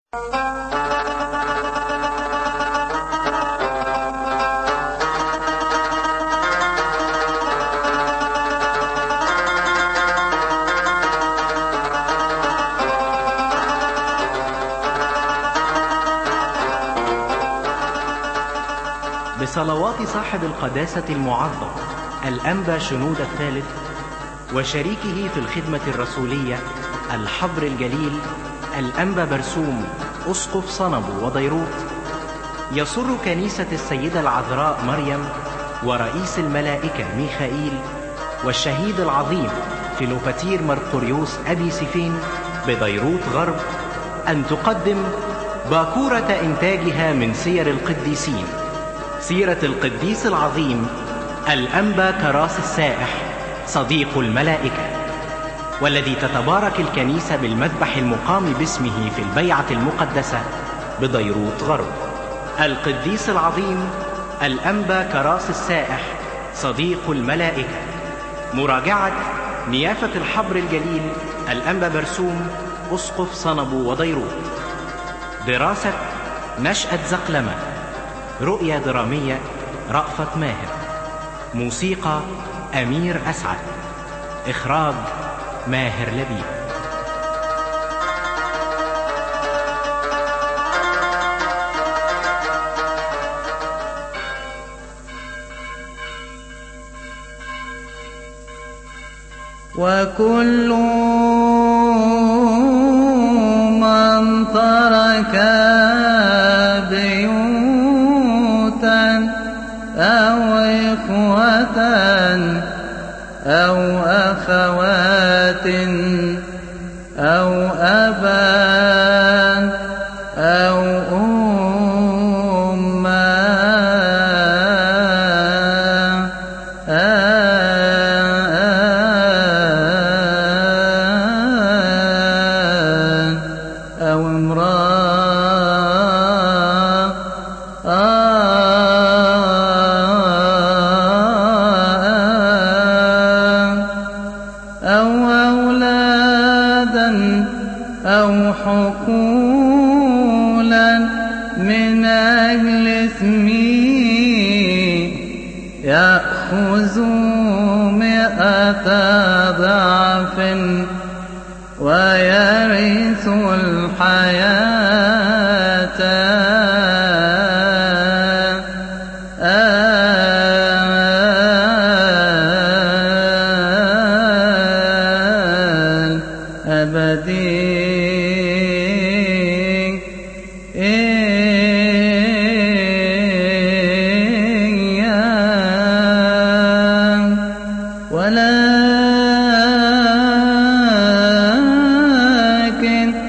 بصلوات صاحب القداسة المعظم الأنبا شنود الثالث وشريكه في الخدمة الرسولية الحبر الجليل الأنبا برسوم أسقف صنبو وضيروت يسر كنيسة السيدة العذراء مريم ورئيس الملائكة ميخائيل والشهيد العظيم فيلوباتير مرقوريوس أبي سيفين ببيروت غرب أن تقدم باكورة إنتاجها من سير القديسين سيرة القديس العظيم الأنبا كراس السائح صديق الملائكة والذي تتبارك الكنيسة بالمذبح المقام باسمه في البيعة المقدسة بضيروت غرب القديس العظيم الأنبا كراس السائح صديق الملائكة مراجعة نيافة الحبر الجليل الأنبا برسوم أسقف صنبو وضيروت دراسة نشأة زقلمة رؤية درامية رأفت ماهر موسيقى أمير أسعد إخراج ماهر لبيب وكل من ترك بيوتا أو إخوة أو أخوات أو أبا أو أما أو امرأة أو أولادا أو حقولا من أجل اسمي يأخذ مئة ضعف ويرث الحياة الأبدي ولكن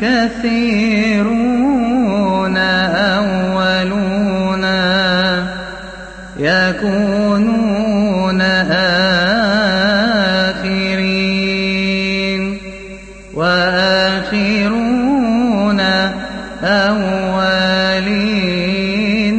كثيرون أولون يكونون آخرين وآخرون أولين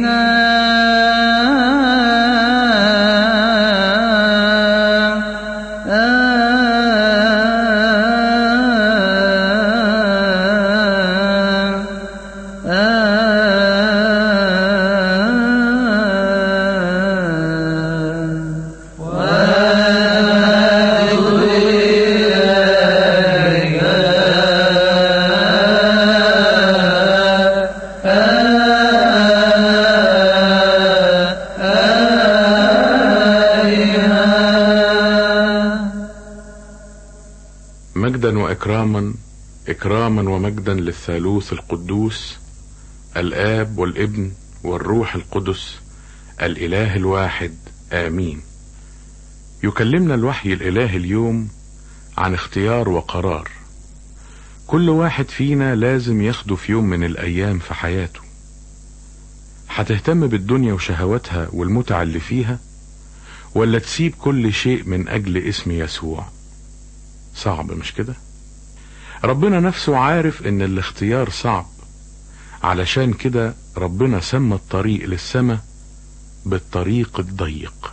مجدا واكراما اكراما ومجدا للثالوث القدوس الاب والابن والروح القدس الاله الواحد امين يكلمنا الوحي الالهي اليوم عن اختيار وقرار كل واحد فينا لازم ياخده في يوم من الايام في حياته هتهتم بالدنيا وشهواتها والمتعة اللي فيها ولا تسيب كل شيء من اجل اسم يسوع صعب مش كده ربنا نفسه عارف ان الاختيار صعب علشان كده ربنا سمى الطريق للسماء بالطريق الضيق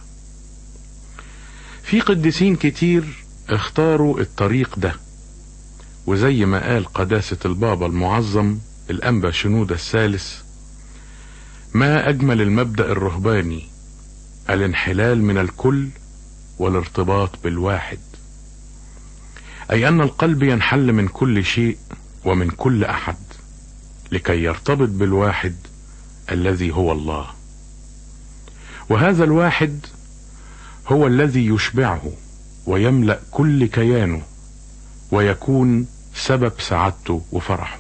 في قديسين كتير اختاروا الطريق ده وزي ما قال قداسة البابا المعظم الأنبا شنودة الثالث ما أجمل المبدأ الرهباني الانحلال من الكل والارتباط بالواحد أي أن القلب ينحل من كل شيء ومن كل أحد لكي يرتبط بالواحد الذي هو الله وهذا الواحد هو الذي يشبعه ويملأ كل كيانه ويكون سبب سعادته وفرحه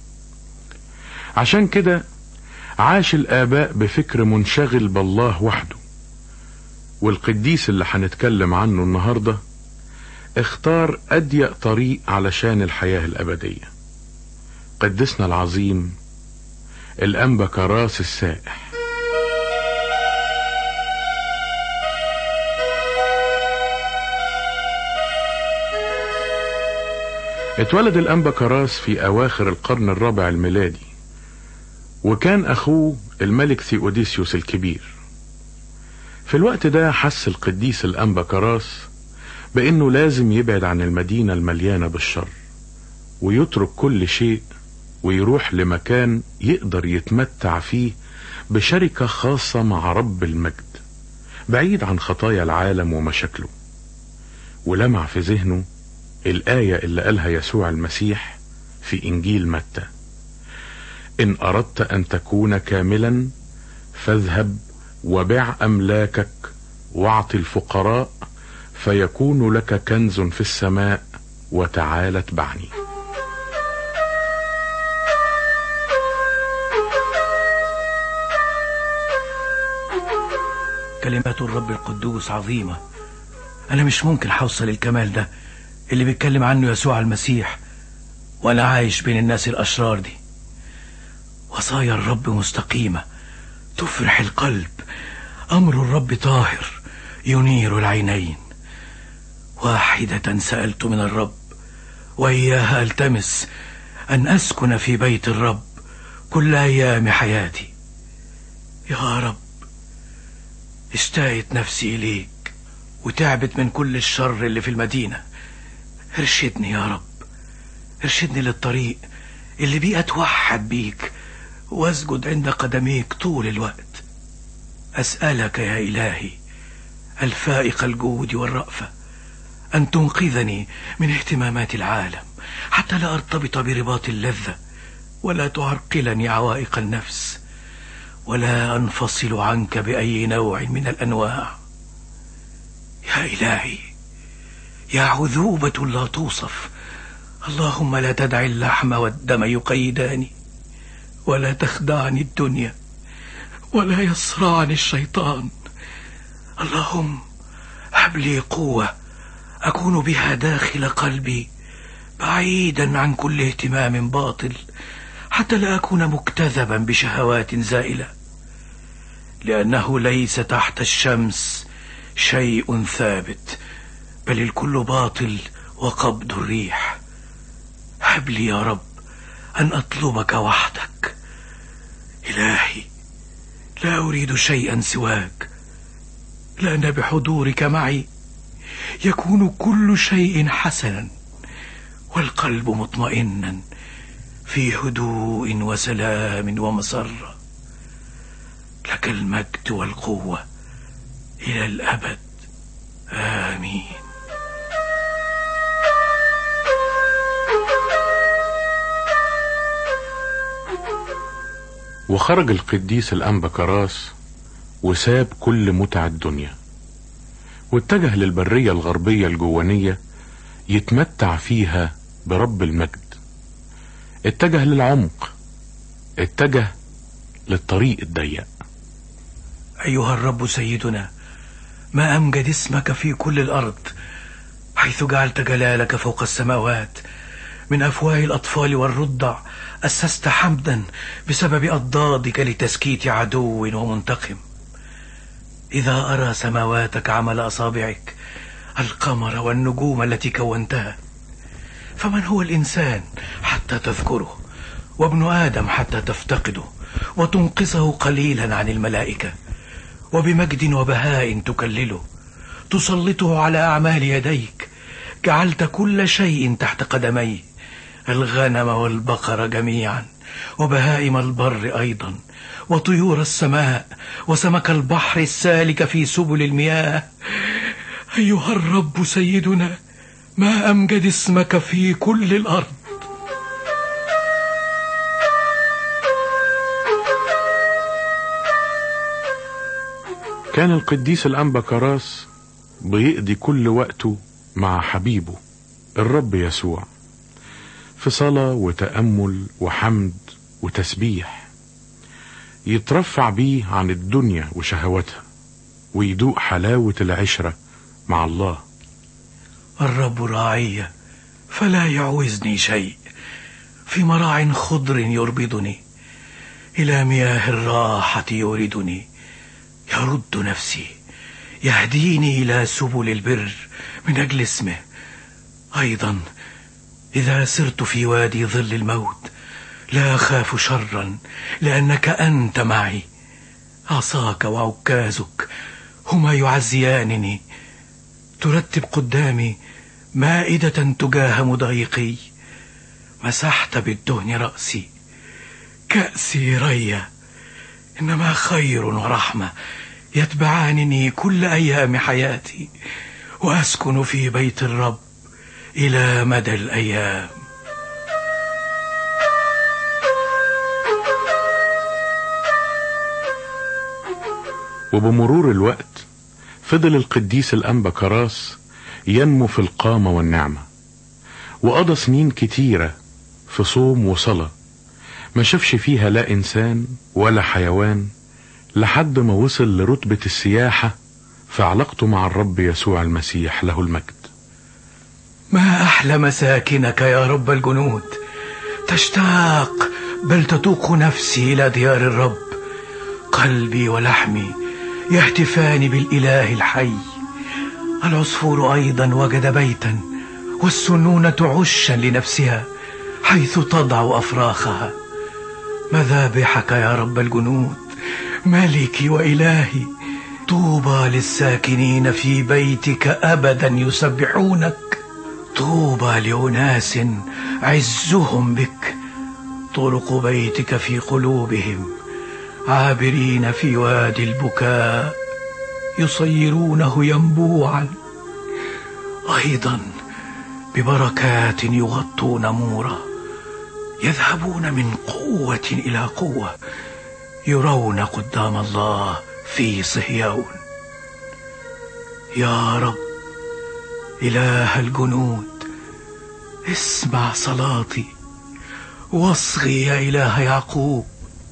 عشان كده عاش الآباء بفكر منشغل بالله وحده والقديس اللي هنتكلم عنه النهاردة اختار أضيق طريق علشان الحياة الأبدية قدسنا العظيم الأنبا كراس السائح اتولد الأنبا كراس في أواخر القرن الرابع الميلادي وكان أخوه الملك ثيوديسيوس الكبير في الوقت ده حس القديس الأنبا كراس بأنه لازم يبعد عن المدينة المليانة بالشر ويترك كل شيء ويروح لمكان يقدر يتمتع فيه بشركة خاصة مع رب المجد بعيد عن خطايا العالم ومشاكله ولمع في ذهنه الآية اللي قالها يسوع المسيح في إنجيل متى إن أردت أن تكون كاملا فاذهب وبع أملاكك واعط الفقراء فيكون لك كنز في السماء وتعال اتبعني كلمات الرب القدوس عظيمة أنا مش ممكن حوصل الكمال ده اللي بيتكلم عنه يسوع المسيح وأنا عايش بين الناس الأشرار دي وصايا الرب مستقيمة تفرح القلب أمر الرب طاهر ينير العينين واحدة سألت من الرب وإياها ألتمس أن أسكن في بيت الرب كل أيام حياتي يا رب اشتاقت نفسي إليك وتعبت من كل الشر اللي في المدينة ارشدني يا رب ارشدني للطريق اللي بيه أتوحد بيك واسجد عند قدميك طول الوقت أسألك يا إلهي الفائق الجود والرأفة أن تنقذني من اهتمامات العالم حتى لا أرتبط برباط اللذة ولا تعرقلني عوائق النفس ولا أنفصل عنك بأي نوع من الأنواع يا إلهي يا عذوبة لا توصف اللهم لا تدع اللحم والدم يقيداني ولا تخدعني الدنيا ولا يصرعني الشيطان اللهم هب لي قوة أكون بها داخل قلبي بعيدا عن كل اهتمام باطل حتى لا أكون مكتذبا بشهوات زائلة لأنه ليس تحت الشمس شيء ثابت بل الكل باطل وقبض الريح هب لي يا رب أن أطلبك وحدك إلهي لا أريد شيئا سواك لأن بحضورك معي يكون كل شيء حسنا والقلب مطمئنا في هدوء وسلام ومسرة لك المجد والقوة إلى الأبد آمين وخرج القديس الأنبا كراس وساب كل متع الدنيا واتجه للبرية الغربية الجوانية يتمتع فيها برب المجد اتجه للعمق اتجه للطريق الضيق أيها الرب سيدنا ما أمجد اسمك في كل الأرض حيث جعلت جلالك فوق السماوات من أفواه الأطفال والرضع أسست حمدا بسبب أضدادك لتسكيت عدو ومنتقم إذا أرى سماواتك عمل أصابعك القمر والنجوم التي كونتها فمن هو الإنسان حتى تذكره وابن آدم حتى تفتقده وتنقصه قليلا عن الملائكة وبمجد وبهاء تكلله تسلطه على أعمال يديك جعلت كل شيء تحت قدميه الغنم والبقر جميعا وبهائم البر أيضا وطيور السماء وسمك البحر السالك في سبل المياه أيها الرب سيدنا ما أمجد اسمك في كل الأرض كان القديس الأنبا كراس بيقضي كل وقته مع حبيبه الرب يسوع في صلاة وتأمل وحمد وتسبيح يترفع بيه عن الدنيا وشهواتها ويدوق حلاوة العشرة مع الله الرب راعي فلا يعوزني شيء في مراع خضر يربضني إلى مياه الراحة يوردني يرد نفسي يهديني إلى سبل البر من أجل اسمه أيضا إذا سرت في وادي ظل الموت لا أخاف شرا لأنك أنت معي عصاك وعكازك هما يعزيانني ترتب قدامي مائدة تجاه مضايقي مسحت بالدهن رأسي كأسي ريا إنما خير ورحمة يتبعانني كل أيام حياتي وأسكن في بيت الرب إلى مدى الأيام وبمرور الوقت فضل القديس الأنبا كراس ينمو في القامة والنعمة وقضى سنين كتيرة في صوم وصلاة ما شافش فيها لا إنسان ولا حيوان لحد ما وصل لرتبة السياحة في علاقته مع الرب يسوع المسيح له المجد ما أحلى مساكنك يا رب الجنود تشتاق بل تتوق نفسي إلى ديار الرب قلبي ولحمي يهتفان بالإله الحي العصفور أيضا وجد بيتا والسنونة عشا لنفسها حيث تضع أفراخها مذابحك يا رب الجنود ملكي وإلهي طوبى للساكنين في بيتك أبدا يسبحونك طوبى لأناس عزهم بك طرق بيتك في قلوبهم عابرين في وادي البكاء يصيرونه ينبوعا أيضا ببركات يغطون مورا يذهبون من قوة إلى قوة يرون قدام الله في صهيون يا رب إله الجنود اسمع صلاتي واصغي يا إله يعقوب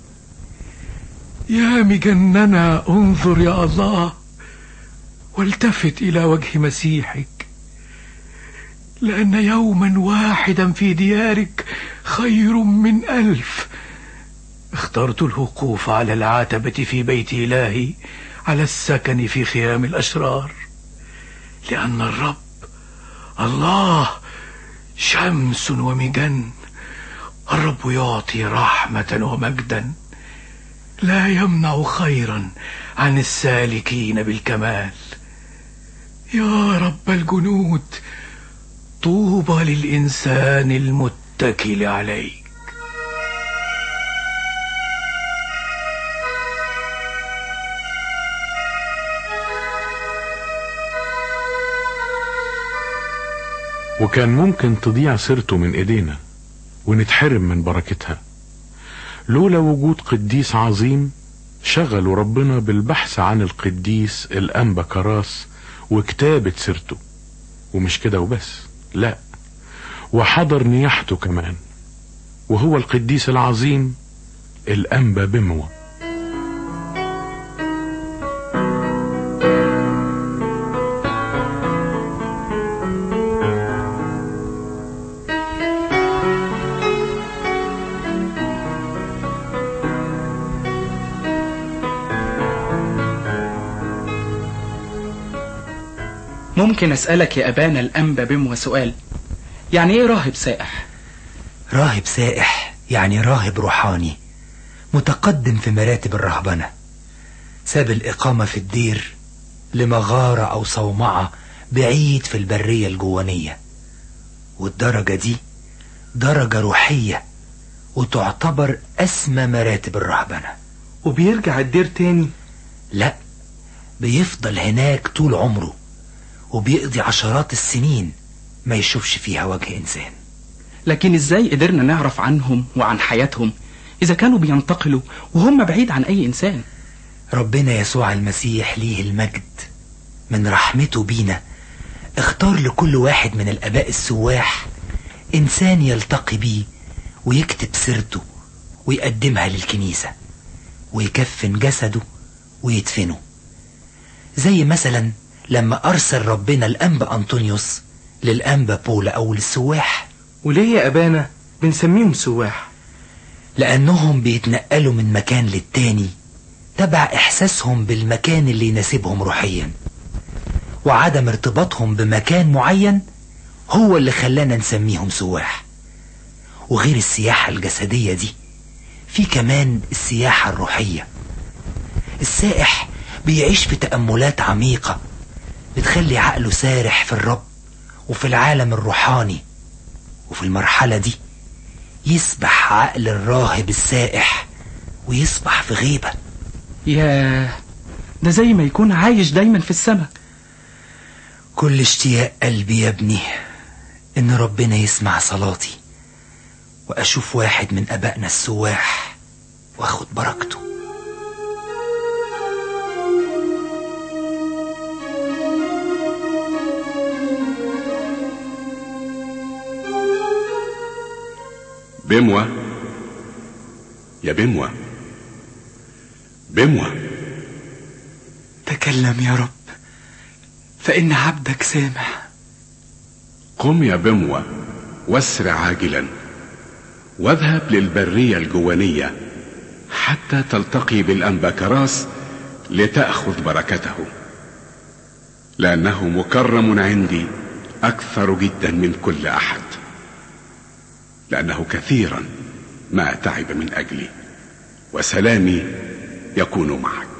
يا مجننا انظر يا الله والتفت إلى وجه مسيحك لأن يوما واحدا في ديارك خير من ألف اخترت الوقوف على العتبة في بيت إلهي على السكن في خيام الأشرار لأن الرب الله شمس ومجن الرب يعطي رحمة ومجدا لا يمنع خيرا عن السالكين بالكمال يا رب الجنود طوبى للإنسان المتكل عليك وكان ممكن تضيع سيرته من ايدينا ونتحرم من بركتها لولا وجود قديس عظيم شغلوا ربنا بالبحث عن القديس الأنبا كراس وكتابة سيرته ومش كده وبس لا وحضر نياحته كمان وهو القديس العظيم الأنبا بموة ممكن أسألك يا أبانا الأنبا بموى سؤال يعني إيه راهب سائح؟ راهب سائح يعني راهب روحاني متقدم في مراتب الرهبنة ساب الإقامة في الدير لمغارة أو صومعة بعيد في البرية الجوانية والدرجة دي درجة روحية وتعتبر أسمى مراتب الرهبنة وبيرجع الدير تاني لا بيفضل هناك طول عمره وبيقضي عشرات السنين ما يشوفش فيها وجه إنسان لكن ازاي قدرنا نعرف عنهم وعن حياتهم اذا كانوا بينتقلوا وهم بعيد عن اي انسان ربنا يسوع المسيح ليه المجد من رحمته بينا اختار لكل واحد من الآباء السواح إنسان يلتقي بيه ويكتب سيرته ويقدمها للكنيسة ويكفن جسده ويدفنه زي مثلا لما أرسل ربنا الأنبا أنطونيوس للأنبا بولا أو للسواح وليه يا أبانا بنسميهم سواح لأنهم بيتنقلوا من مكان للتاني تبع إحساسهم بالمكان اللي يناسبهم روحيا وعدم ارتباطهم بمكان معين هو اللي خلانا نسميهم سواح وغير السياحة الجسدية دي في كمان السياحة الروحية السائح بيعيش في تأملات عميقة بتخلي عقله سارح في الرب وفي العالم الروحاني وفي المرحلة دي يسبح عقل الراهب السائح ويسبح في غيبة ياه ده زي ما يكون عايش دايما في السماء كل اشتياق قلبي يا ابني ان ربنا يسمع صلاتي واشوف واحد من ابائنا السواح واخد بركته بموة يا بموة بموة تكلم يا رب فإن عبدك سامع قم يا بموة واسرع عاجلا واذهب للبرية الجوانية حتى تلتقي بالأنبا كراس لتأخذ بركته لأنه مكرم عندي أكثر جدا من كل أحد لأنه كثيرا ما تعب من أجلي وسلامي يكون معك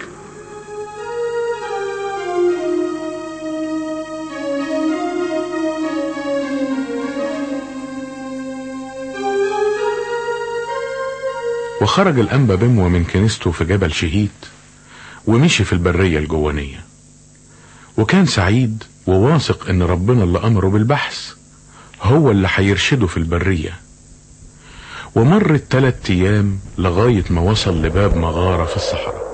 وخرج الأنبا بموة من كنيسته في جبل شهيد ومشي في البرية الجوانية وكان سعيد وواثق ان ربنا اللي امره بالبحث هو اللي هيرشده في البرية ومرت تلات ايام لغاية ما وصل لباب مغارة في الصحراء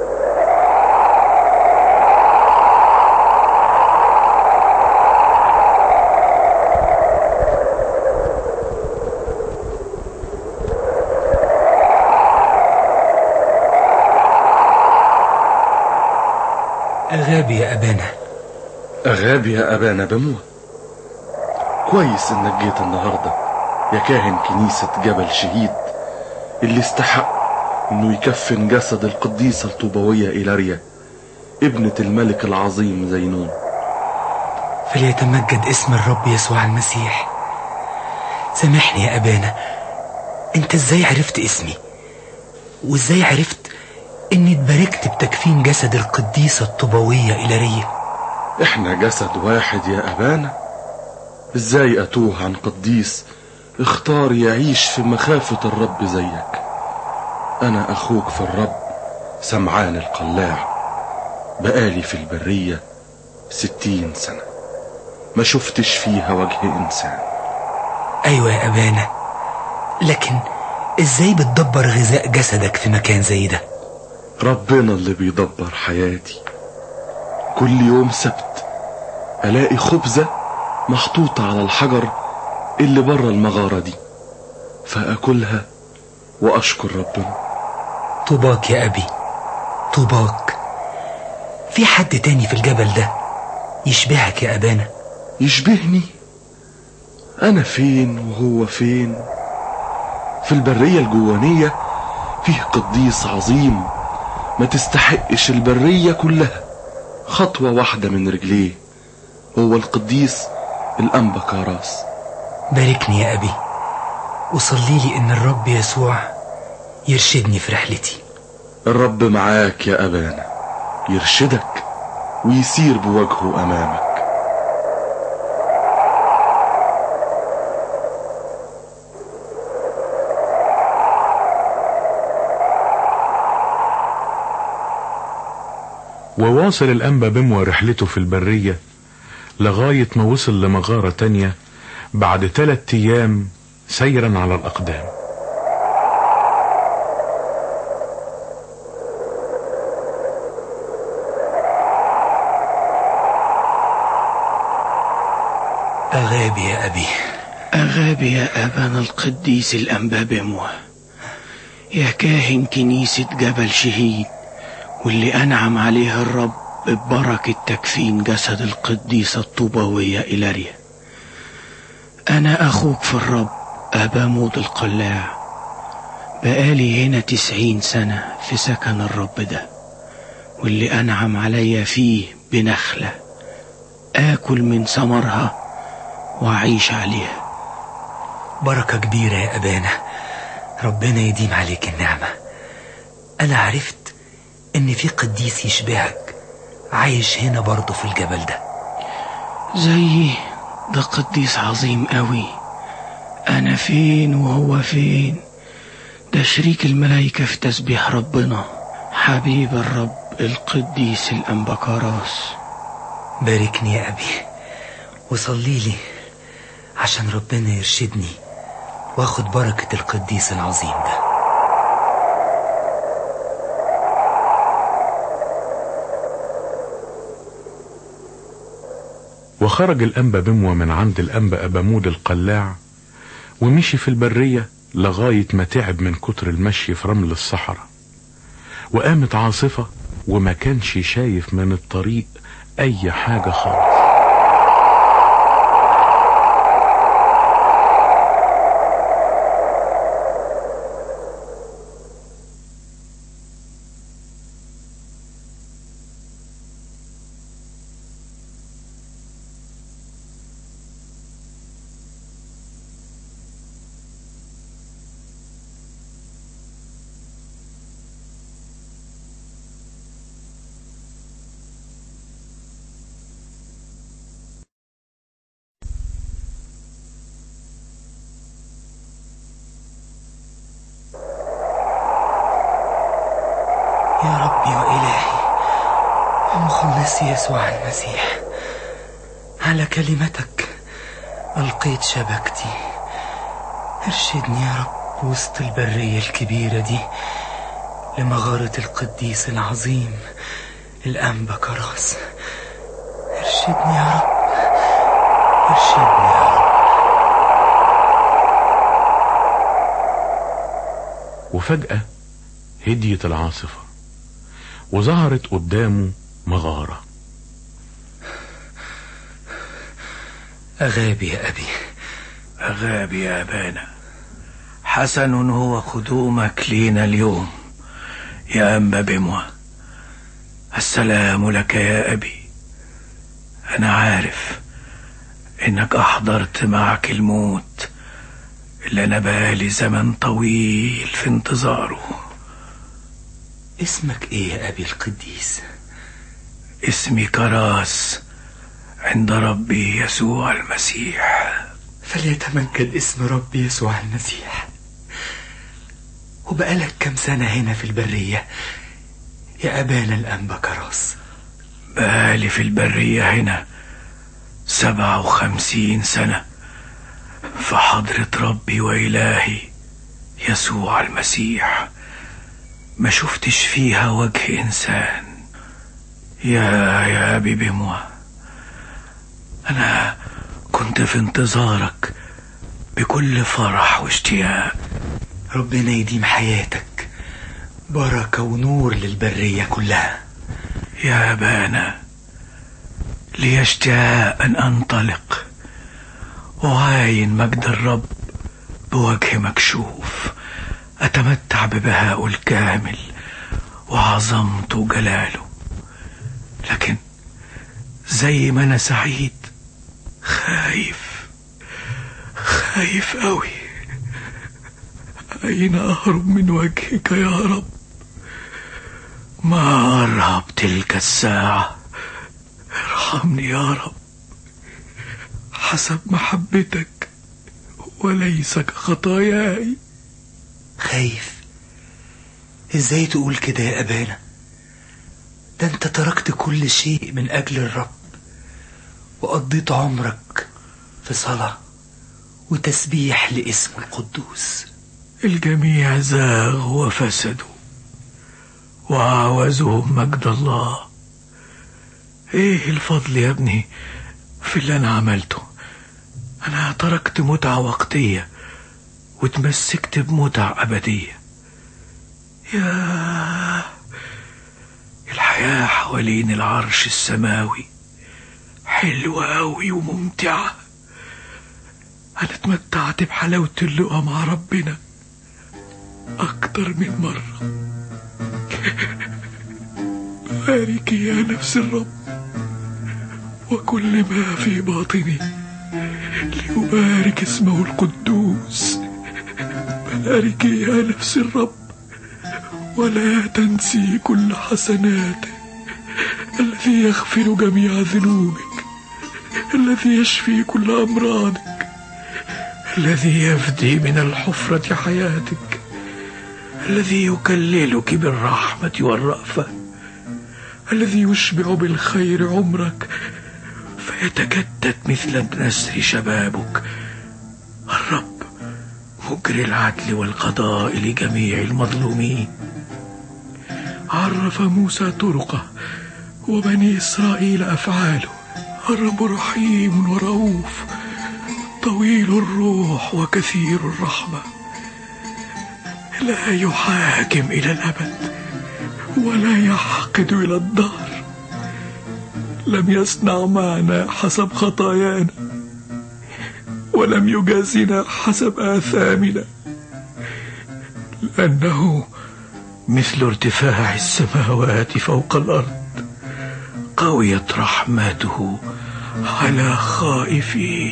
أغابي يا أبانا أغابي يا أبانا بموت كويس إنك جيت النهاردة يا كاهن كنيسة جبل شهيد اللي استحق إنه يكفن جسد القديسة الطوبوية إيلاريا ابنة الملك العظيم زينون فليتمجد اسم الرب يسوع المسيح سامحني يا أبانا أنت إزاي عرفت اسمي وإزاي عرفت إني اتباركت بتكفين جسد القديسة الطوبوية إيلاريا إحنا جسد واحد يا أبانا إزاي أتوه عن قديس اختار يعيش في مخافة الرب زيك أنا أخوك في الرب سمعان القلاع بقالي في البرية ستين سنة ما شفتش فيها وجه إنسان أيوة يا أبانا لكن إزاي بتدبر غذاء جسدك في مكان زي ده ربنا اللي بيدبر حياتي كل يوم سبت ألاقي خبزة محطوطة على الحجر اللي بره المغارة دي فأكلها وأشكر ربنا طوباك يا أبي طوباك في حد تاني في الجبل ده يشبهك يا أبانا يشبهني أنا فين وهو فين في البرية الجوانية فيه قديس عظيم ما تستحقش البرية كلها خطوة واحدة من رجليه هو القديس الأنبا كاراس باركني يا أبي وصلي لي إن الرب يسوع يرشدني في رحلتي الرب معاك يا أبانا يرشدك ويسير بوجهه أمامك وواصل الأنبا بموى رحلته في البرية لغاية ما وصل لمغارة تانية بعد ثلاثة أيام سيرا على الأقدام أغابي يا أبي أغابي يا أبانا القديس الأنبا بموى يا كاهن كنيسة جبل شهيد واللي أنعم عليها الرب ببركة تكفين جسد القديسة الطوباوية إلاريا أنا أخوك في الرب أبا مود القلاع بقالي هنا تسعين سنة في سكن الرب ده واللي أنعم عليا فيه بنخلة آكل من ثمرها وأعيش عليها بركة كبيرة يا أبانا ربنا يديم عليك النعمة أنا عرفت إن في قديس يشبهك عايش هنا برضه في الجبل ده زيي ده قديس عظيم قوي أنا فين وهو فين ده شريك الملايكة في تسبيح ربنا حبيب الرب القديس الأنبكاراس باركني يا أبي وصلي لي عشان ربنا يرشدني واخد بركة القديس العظيم ده وخرج الأنبا بموى من عند الأنبا أبامود القلاع ومشي في البرية لغاية ما تعب من كتر المشي في رمل الصحراء وقامت عاصفة وما كانش شايف من الطريق أي حاجة خالص يا ربي وإلهي ومخلصي يسوع المسيح على كلمتك ألقيت شبكتي ارشدني يا رب وسط البرية الكبيرة دي لمغارة القديس العظيم الأنبا كراس ارشدني يا رب ارشدني يا رب وفجأة هديت العاصفة وظهرت قدامه مغارة أغابي يا أبي أغابي يا أبانا حسن هو قدومك لينا اليوم يا أنبا بموى السلام لك يا أبي أنا عارف إنك أحضرت معك الموت اللي أنا بقالي زمن طويل في انتظاره اسمك إيه يا أبي القديس اسمي كراس عند ربي يسوع المسيح فليتمجد اسم ربي يسوع المسيح وبقالك كم سنة هنا في البرية يا أبانا الأنبا كراس بقالي في البرية هنا سبعة وخمسين سنة في حضرة ربي وإلهي يسوع المسيح ما شفتش فيها وجه إنسان يا يا أبي بموى أنا كنت في انتظارك بكل فرح واشتياق ربنا يديم حياتك بركة ونور للبرية كلها يا أبانا لي اشتياق أن أنطلق وعاين مجد الرب بوجه مكشوف أتمتع ببهاء الكامل وعظمته وجلاله لكن زي ما أنا سعيد خايف خايف أوي أين أهرب من وجهك يا رب ما أرهب تلك الساعة ارحمني يا رب حسب محبتك وليس كخطاياي خايف ازاي تقول كده يا أبانا ده انت تركت كل شيء من اجل الرب وقضيت عمرك في صلاة وتسبيح لاسمه القدوس الجميع زاغوا وفسدوا وعاوزهم مجد الله ايه الفضل يا ابني في اللي انا عملته انا تركت متعة وقتية وتمسكت بمتع ابدية يا الحياة حوالين العرش السماوي حلوة أوي وممتعة أنا اتمتعت بحلاوة اللقاء مع ربنا أكتر من مرة بارك يا نفس الرب وكل ما في باطني لأبارك اسمه القدوس بارك يا نفس الرب ولا تنسي كل حسناته الذي يغفر جميع ذنوبك الذي يشفي كل أمراضك الذي يفدي من الحفرة حياتك الذي يكللك بالرحمة والرأفة الذي يشبع بالخير عمرك فيتجدد مثل نسر شبابك الرب مجري العدل والقضاء لجميع المظلومين عرف موسى طرقه وبني إسرائيل أفعاله الرب رحيم ورؤوف طويل الروح وكثير الرحمة لا يحاكم إلى الأبد ولا يحقد إلى الدهر لم يصنع معنا حسب خطايانا ولم يجازنا حسب آثامنا لأنه مثل ارتفاع السماوات فوق الأرض قويت رحمته على خائفيه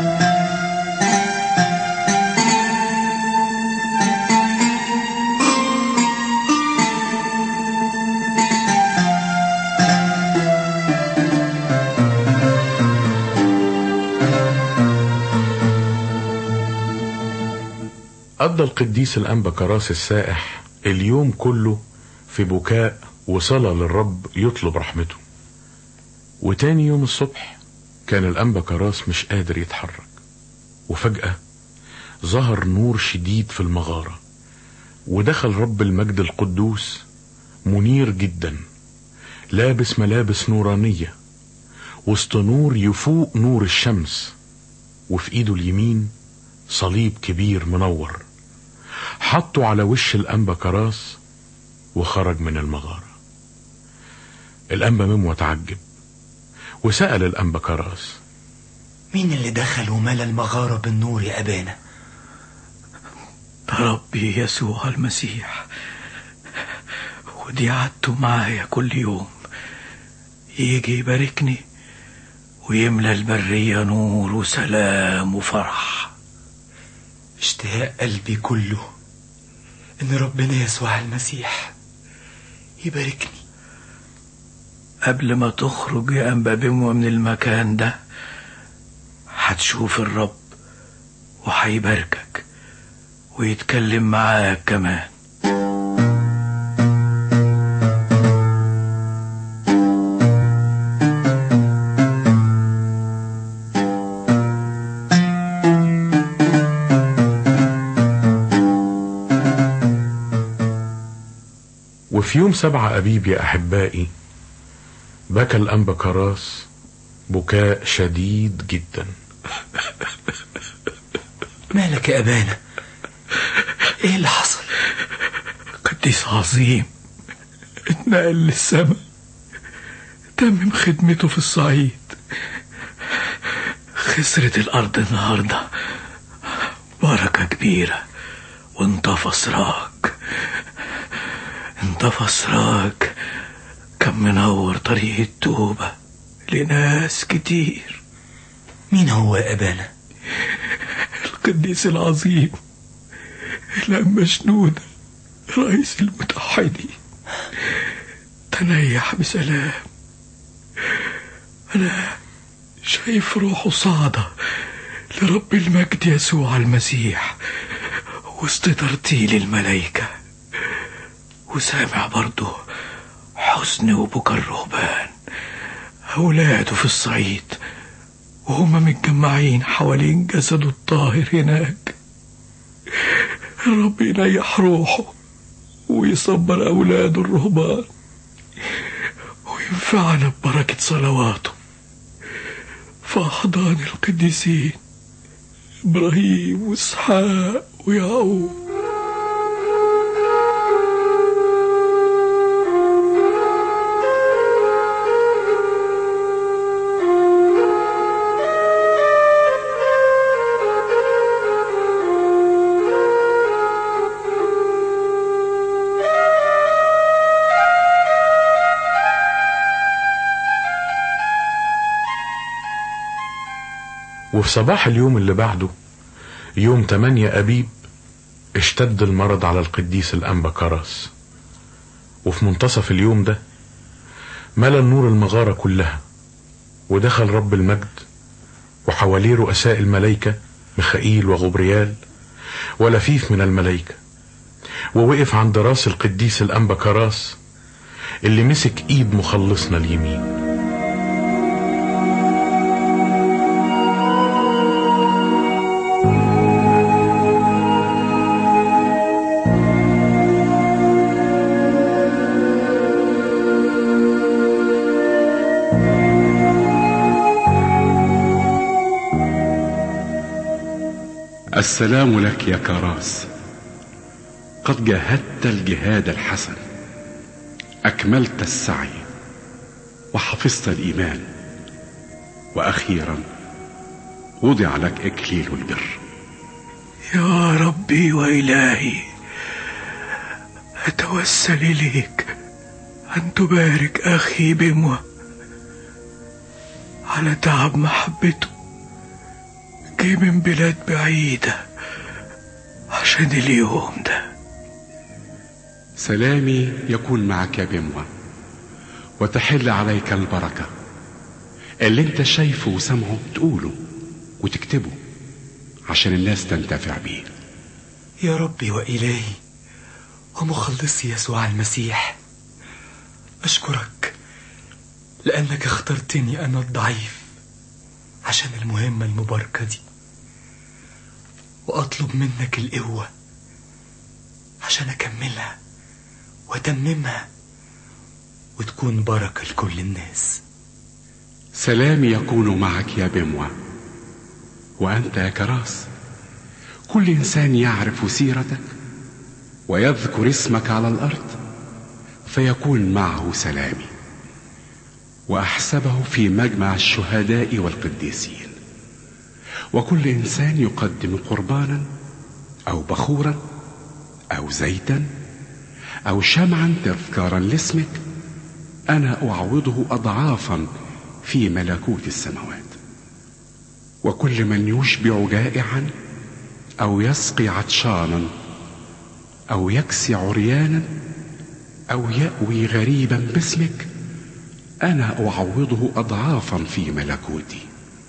قضى القديس الأنبا كراس السائح اليوم كله في بكاء وصلاة للرب يطلب رحمته وتاني يوم الصبح كان الأنبا كراس مش قادر يتحرك وفجأة ظهر نور شديد في المغارة ودخل رب المجد القدوس منير جدا لابس ملابس نورانية وسط نور يفوق نور الشمس وفي ايده اليمين صليب كبير منور حطه على وش الأنبا كراس وخرج من المغارة الأنبا ميمو تعجب وسأل الأنبا كراس مين اللي دخل وملى المغارة بالنور يا أبانا ده ربي يسوع المسيح ودي عادته معايا كل يوم يجي يباركني ويملى البرية نور وسلام وفرح اشتهاء قلبي كله ان ربنا يسوع المسيح يباركني قبل ما تخرج يا أنبا بموة من المكان ده هتشوف الرب وهيباركك ويتكلم معاك كمان وفي يوم سبعة أبيب يا أحبائي بكى الأنبا كراس بكاء شديد جدا مالك يا أبانا ايه اللي حصل قديس عظيم اتنقل للسماء تمم خدمته في الصعيد خسرت الأرض النهاردة بركة كبيرة وانطفى سراج انطفى سراج كان منور طريق التوبة لناس كتير مين هو يا أبانا القديس العظيم الأنبا شنودة رئيس المتحدين تنيح بسلام أنا شايف روحه صاعدة لرب المجد يسوع المسيح وسط ترتيل الملائكة وسامع برضه حسني وبكى الرهبان أولاده في الصعيد وهم متجمعين حوالين جسده الطاهر هناك الرب يريح روحه ويصبر أولاده الرهبان وينفعنا ببركة صلواته في أحضان القديسين إبراهيم وإسحاق ويعقوب وفي صباح اليوم اللي بعده يوم 8 أبيب اشتد المرض على القديس الأنبا كراس وفي منتصف اليوم ده ملا النور المغارة كلها ودخل رب المجد وحواليه رؤساء الملائكة ميخائيل وغبريال ولفيف من الملائكة ووقف عند راس القديس الأنبا كراس اللي مسك ايد مخلصنا اليمين السلام لك يا كراس قد جاهدت الجهاد الحسن اكملت السعي وحفظت الايمان واخيرا وضع لك اكليل البر يا ربي وإلهي أتوسل إليك أن تبارك أخي بموى على تعب محبته جه من بلاد بعيدة عشان اليوم ده سلامي يكون معك يا بموى وتحل عليك البركة اللي انت شايفه وسمعه تقوله وتكتبه عشان الناس تنتفع بيه يا ربي وإلهي ومخلصي يسوع المسيح أشكرك لأنك اخترتني أنا الضعيف عشان المهمة المباركة دي وأطلب منك القوة عشان أكملها وأتممها وتكون بركة لكل الناس سلامي يكون معك يا بموى وأنت يا كراس كل إنسان يعرف سيرتك ويذكر اسمك على الأرض فيكون معه سلامي وأحسبه في مجمع الشهداء والقديسين وكل إنسان يقدم قربانا أو بخورا أو زيتا أو شمعا تذكارا لاسمك أنا أعوضه أضعافا في ملكوت السماوات وكل من يشبع جائعا او يسقي عطشانا او يكسي عريانا او ياوي غريبا باسمك انا اعوضه اضعافا في ملكوتي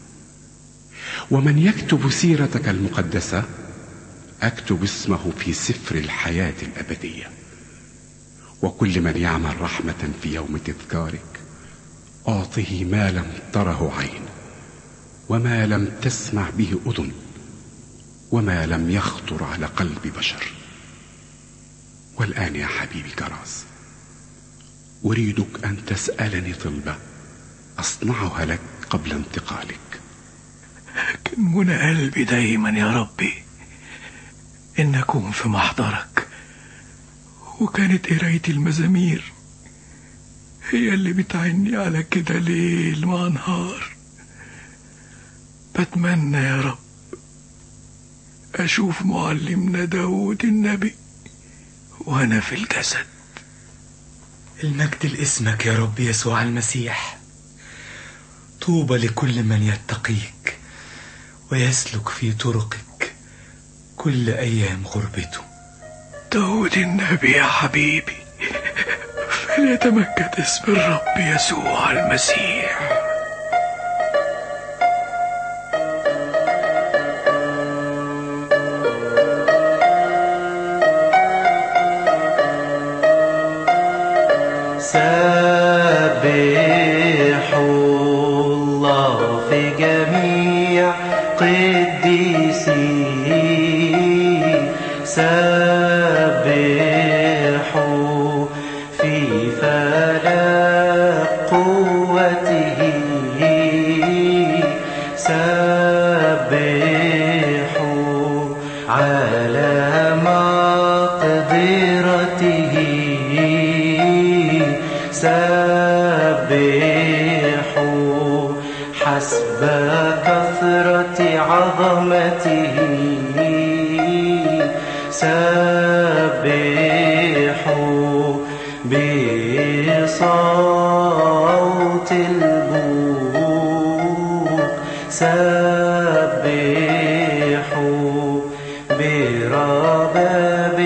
ومن يكتب سيرتك المقدسه اكتب اسمه في سفر الحياه الابديه وكل من يعمل رحمه في يوم تذكارك اعطه ما لم تره عين وما لم تسمع به اذن وما لم يخطر على قلب بشر والان يا حبيبي كراس اريدك ان تسالني طلبه اصنعها لك قبل انتقالك لكن منى قلبي دايما يا ربي ان اكون في محضرك وكانت قرايه المزامير هي اللي بتعني على كده ليل مع نهار بتمنى يا رب أشوف معلمنا داود النبي وأنا في الجسد المجد لاسمك يا رب يسوع المسيح طوبى لكل من يتقيك ويسلك في طرقك كل أيام غربته داود النبي يا حبيبي فليتمجد اسم الرب يسوع المسيح سبحوا الله في جميع قديسيه سبحوا في فلاح قوته سبحوا على مقدرته سبحوا حسب كثرة عظمته سبحوا بصوت البوق سبحوا برباب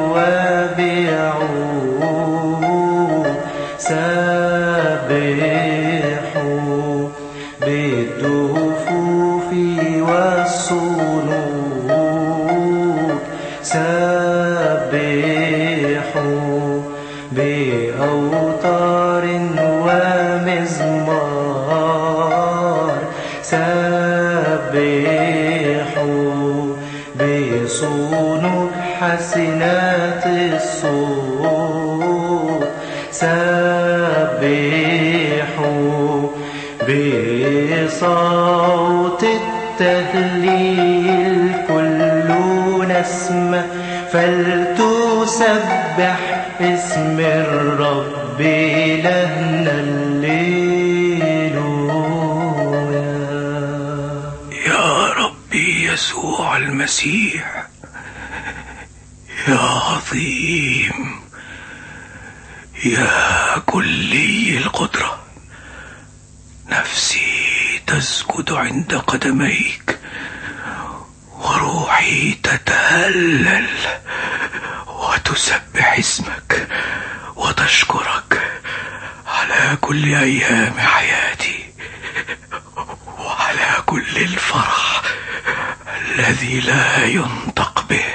وبعود سبحوا بالدفوف والصنوط سبحوا بأوتار ومزمار سبحوا بصنوع حسنات الصوت سبحوا بصوت التهليل كل نسمة فلتسبح اسم الرب إلهنا الليلويا يا ربي يسوع المسيح يا عظيم يا كلي القدرة نفسي تسجد عند قدميك وروحي تتهلل وتسبح اسمك وتشكرك على كل أيام حياتي وعلى كل الفرح الذي لا ينطق به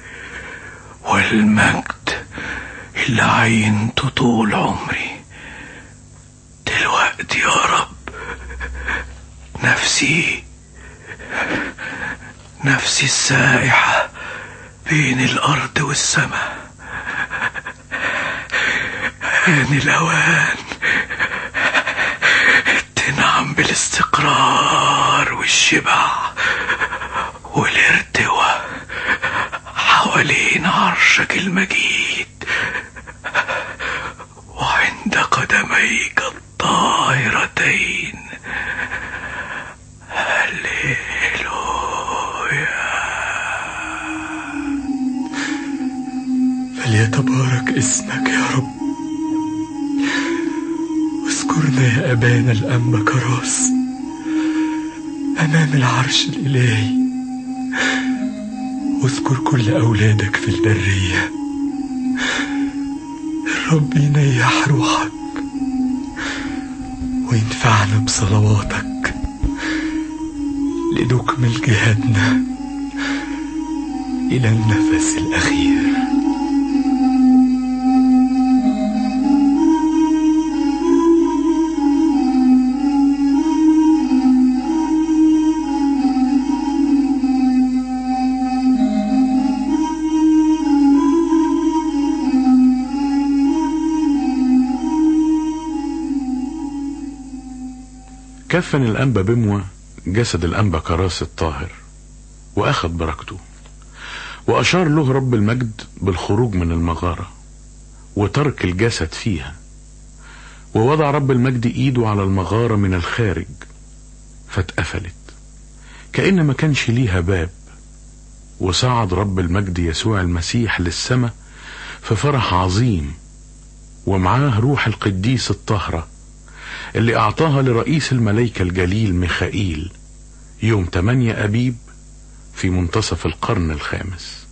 والمجد اللي عينت طول عمري دلوقتي يا رب نفسي نفسي السائحة بين الأرض والسماء آن الأوان تنعم بالاستقرار والشبع والارتواء حوالين عرشك المجيد وعند قدميك الطاهرتين فليتبارك اسمك يا رب واذكرنا يا أبانا الأنبا كراس أمام العرش الإلهي واذكر كل أولادك في البرية الرب ينيح روحك وينفعنا بصلواتك لنكمل جهادنا إلى النفس الأخير كفن الأنبا بموى جسد الأنبا كراس الطاهر وأخذ بركته وأشار له رب المجد بالخروج من المغارة وترك الجسد فيها ووضع رب المجد إيده على المغارة من الخارج فاتقفلت كأن ما كانش ليها باب وصعد رب المجد يسوع المسيح للسماء في فرح عظيم ومعاه روح القديس الطاهره اللي أعطاها لرئيس الملائكة الجليل ميخائيل يوم 8 أبيب في منتصف القرن الخامس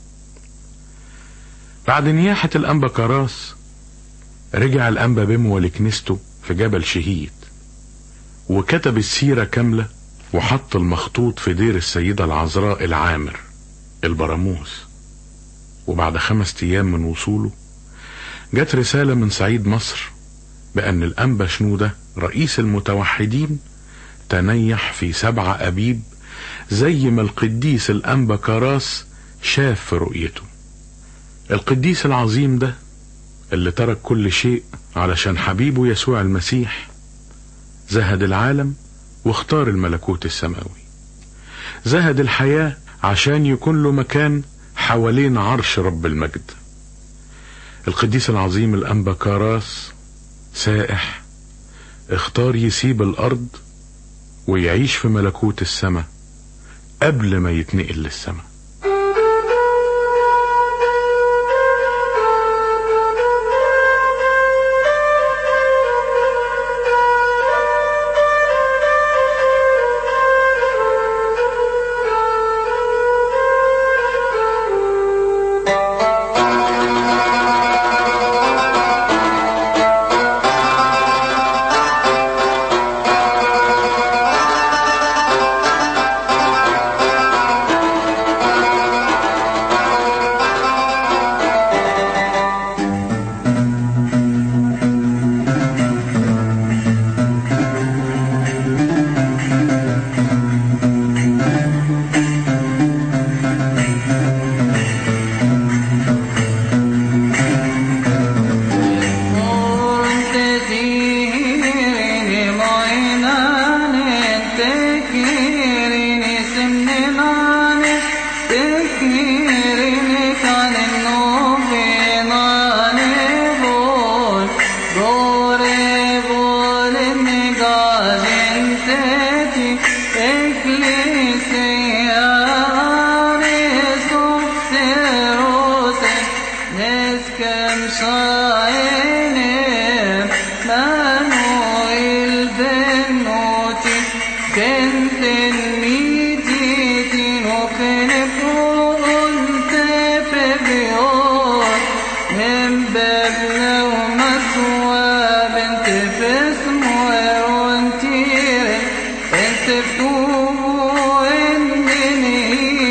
بعد نياحة الأنبا كراس رجع الأنبا بموى لكنيسته في جبل شهيد وكتب السيرة كاملة وحط المخطوط في دير السيدة العذراء العامر البراموس وبعد خمس أيام من وصوله جت رسالة من صعيد مصر بأن الأنبا شنودة رئيس المتوحدين تنيح في سبعة أبيب زي ما القديس الأنبا كراس شاف في رؤيته القديس العظيم ده اللي ترك كل شيء علشان حبيبه يسوع المسيح زهد العالم واختار الملكوت السماوي زهد الحياة عشان يكون له مكان حوالين عرش رب المجد القديس العظيم الأنبا كاراس سائح اختار يسيب الأرض ويعيش في ملكوت السماء قبل ما يتنقل للسماء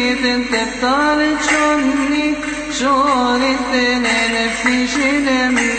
شلون الثنين في شلم